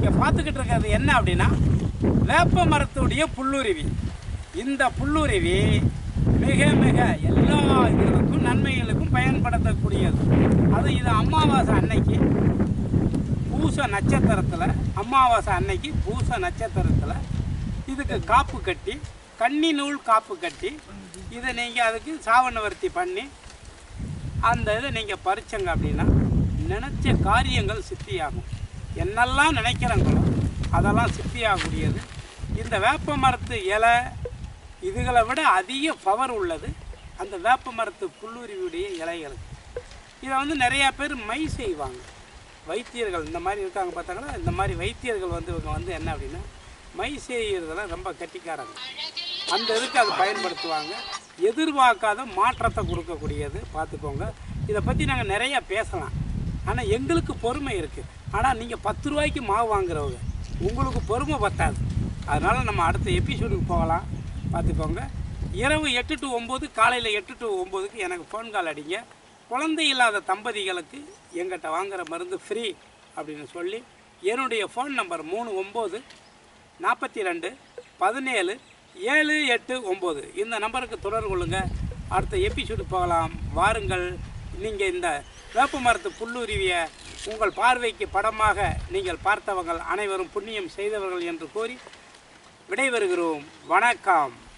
நீங்கள் பார்த்துக்கிட்டு இருக்கிறது என்ன அப்படின்னா வேப்ப மரத்துடைய புல்லுருவி இந்த புல்லுருவி மிக மிக எல்லா இதுகளுக்கும் நன்மைகளுக்கும் பயன்படுத்தக்கூடியது அது இது அமாவாசை அன்னைக்கு பூச நட்சத்திரத்தில் அமாவாசை அன்னைக்கு பூச நட்சத்திரத்தில் இதுக்கு காப்பு கட்டி கன்னி நூல் காப்பு கட்டி இதை நீங்கள் அதுக்கு சாவணவர்த்தி பண்ணி அந்த இதை நீங்கள் பறிச்சங்க அப்படின்னா நினச்ச காரியங்கள் சித்தியாகும் என்னெல்லாம் நினைக்கிறங்களோ அதெல்லாம் சித்தியாகக்கூடியது இந்த வேப்ப மரத்து இலை இதுகளை விட அதிக பவர் உள்ளது அந்த வேப்ப மரத்து புல்லுருவியுடைய இலைகளுக்கு இதை வந்து நிறையா பேர் மை செய்வாங்க வைத்தியர்கள் இந்த மாதிரி இருக்காங்க பார்த்தாங்கன்னா இந்த மாதிரி வைத்தியர்கள் வந்து இவங்க வந்து என்ன அப்படின்னா மை செய்கிறதுல ரொம்ப கெட்டிக்காரங்க அந்த இதுக்கு அது பயன்படுத்துவாங்க எதிர்பார்க்காத மாற்றத்தை கொடுக்கக்கூடியது பார்த்துக்கோங்க இதை பற்றி நாங்கள் நிறையா பேசலாம் ஆனால் எங்களுக்கு பொறுமை இருக்குது ஆனால் நீங்கள் பத்து ரூபாய்க்கு மாவு வாங்குறவங்க உங்களுக்கு பொறுமை பத்தாது அதனால் நம்ம அடுத்த எபிசோடுக்கு போகலாம் பார்த்துக்கோங்க இரவு எட்டு டு ஒம்பது காலையில் எட்டு டு ஒம்போதுக்கு எனக்கு ஃபோன் கால் அடிங்க குழந்தை இல்லாத தம்பதிகளுக்கு எங்கிட்ட வாங்குற மருந்து ஃப்ரீ அப்படின்னு சொல்லி என்னுடைய ஃபோன் நம்பர் மூணு ஒம்பது நாற்பத்தி ரெண்டு பதினேழு ஏழு எட்டு ஒம்பது இந்த நம்பருக்கு தொடர்பு கொள்ளுங்கள் அடுத்த எபிசோடு போகலாம் வாருங்கள் நீங்கள் இந்த வேப்ப மரத்து புல்லுருவியை உங்கள் பார்வைக்கு படமாக நீங்கள் பார்த்தவர்கள் அனைவரும் புண்ணியம் செய்தவர்கள் என்று கூறி விடைபெறுகிறோம் வணக்கம்